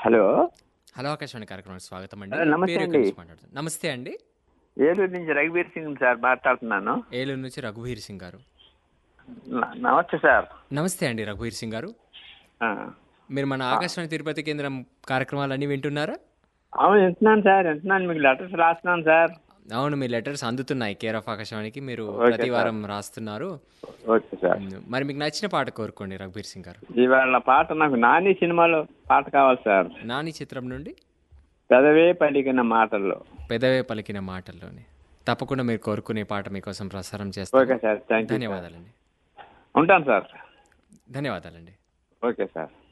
Hello hello Akashvani కార్యక్రమానికి స్వాగతం అండి హలో, నమస్తే పేరు అండి. ఎక్కడి నుంచి మాట్లాడుతున్నారు? నమస్తే అండి ఏలూరు నుంచి రఘువీర్ సింగ్ సార్ మాట్లాడుతున్నాను ఏలూరు నుంచి రఘువీర్ సింగ్ గారు న- నమస్తే సార్ నమస్తే అండి రఘువీర్ సింగ్ గారు ఆ. మీరు మన ఆకాశవాణి తిరుపతి కేంద్రం కార్యక్రమాలన్నీ వింటున్నారా అవును వింటున్నాను సార్ వింటున్నాను మీకు లెటర్స్ రాస్తున్నాను సార్ అవును మీ లెటర్స్ అందుతున్నాయి కేర్ ఆఫ్ ఆకాశవాణికి మీరు ఓకే ప్రతి సార్. వారం రాస్తున్నారు ఓకే సార్ మరి మీకు నచ్చిన పాట కోరుకోండి రఘువీర్ సింగ్ గారు ఇవాళ పాట నాకు నాని సినిమాలో పాట కావాలి సార్ నాని చిత్రం నుండి పెదవే పలికిన మాటల్లో పెదవే పలికిన మాటల్లోనే తప్పకుండా మీరు కోరుకునే పాట మీకోసం ప్రసారం ఓకే చేస్తాను సార్ థ్యాంక్ యూ ధన్యవాదాలండి ఉంటాను సార్ ధన్యవాదాలండి ఓకే సార్